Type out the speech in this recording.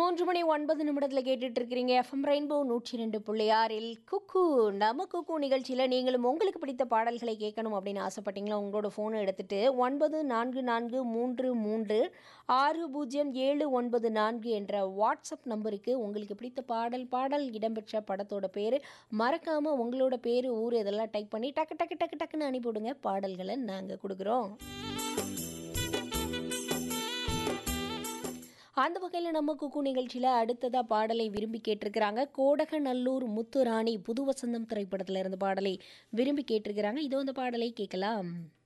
மூன்று மணி ஒன்பது நிமிடத்தில் கேட்டுட்டு இருக்கிறீங்க எஃப்எம் ரெயின்போ நூற்றி ரெண்டு புள்ளி ஆறில் குக்கு நம்ம குக்கு நிகழ்ச்சியில் நீங்களும் உங்களுக்கு பிடித்த பாடல்களை கேட்கணும் அப்படின்னு ஆசைப்பட்டீங்களா உங்களோட ஃபோனை எடுத்துட்டு ஒன்பது நான்கு நான்கு மூன்று மூன்று ஆறு பூஜ்ஜியம் ஏழு ஒன்பது நான்கு என்ற வாட்ஸ்அப் நம்பருக்கு உங்களுக்கு பிடித்த பாடல் பாடல் இடம்பெற்ற படத்தோட பேர் மறக்காமல் உங்களோட பேர் ஊர் இதெல்லாம் டைப் பண்ணி டக்கு டக்கு டக்கு டக்குன்னு அனுப்பிவிடுங்க பாடல்களை நாங்கள் கொடுக்குறோம் அந்த வகையில் நம்ம குக்கு நிகழ்ச்சியில் அடுத்ததாக பாடலை விரும்பி கேட்டிருக்கிறாங்க கோடகநல்லூர் முத்துராணி புது வசந்தம் திரைப்படத்தில் இருந்து பாடலை விரும்பி கேட்டிருக்கிறாங்க இதோ இந்த பாடலை கேட்கலாம்